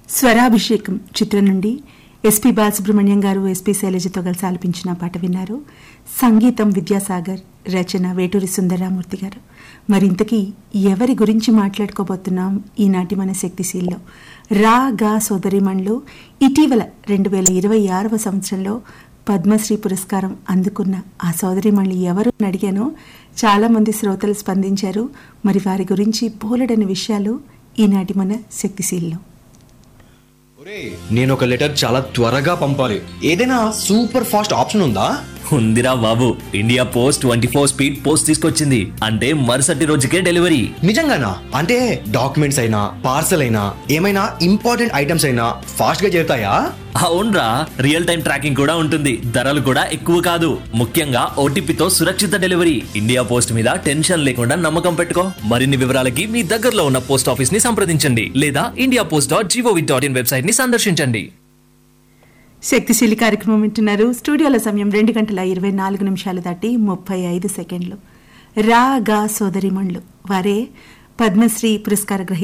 స్వరాభిషేకం చిత్రం నుండి ఎస్పీ బాలసుబ్రహ్మణ్యం గారు ఎస్పీ శైలజతో కలిసి ఆలపించిన పాట విన్నారు సంగీతం విద్యాసాగర్ రచన వేటూరి సుందరరామూర్తి గారు మరింతకీ ఎవరి గురించి మాట్లాడుకోబోతున్నాం ఈనాటి మన శక్తిశీల్లో రా గా సోదరిమణ్లు ఇటీవల రెండు వేల ఇరవై ఆరవ సంవత్సరంలో పద్మశ్రీ పురస్కారం అందుకున్న ఆ సోదరిమణులు ఎవరు అని అడిగాను చాలా మంది శ్రోతలు స్పందించారు మరి వారి గురించి బోలెడని విషయాలు ఈనాటి మన శక్తిశీల్లో నేను ఒక లెటర్ చాలా త్వరగా పంపాలి ఏదైనా సూపర్ ఫాస్ట్ ఆప్షన్ ఉందా ఉందిరా బాబు India post twenty four speed post తీసుకొచ్చింది అంటే మరుసటి రోజుకే డెలివరీ నిజంగానా అంటే డాక్యుమెంట్స్ అయినా పార్సల్ అయినా ఏమైనా ఇంపార్టెంట్ ఐటమ్స్ అయినా ఫాస్ట్ గా చేరుతాయా అవునరా రియల్ టైం ట్రాకింగ్ కూడా ఉంటుంది ధరలు కూడా ఎక్కువ కాదు ముఖ్యంగా ఓటీపీతో సురక్షిత డెలివరీ ఇండియా పోస్ట్ మీద టెన్షన్ లేకుండా నమ్మకం పెట్టుకో మరిన్ని వివరాలకి మీ దగ్గరలో ఉన్న పోస్ట్ ఆఫీస్ ని సంప్రదించండి లేదా India post dot G O V dot in website ని సందర్శించండి శక్తిశీలి కార్యక్రమం వింటున్నారు స్టూడియోల సమయం రెండు గంటల ఇరవై నాలుగు నిమిషాలు దాటి ముప్పై ఐదు సెకండ్లు రా గా సోదరిమణులు వారే పద్మశ్రీ పురస్కార గ్రహీత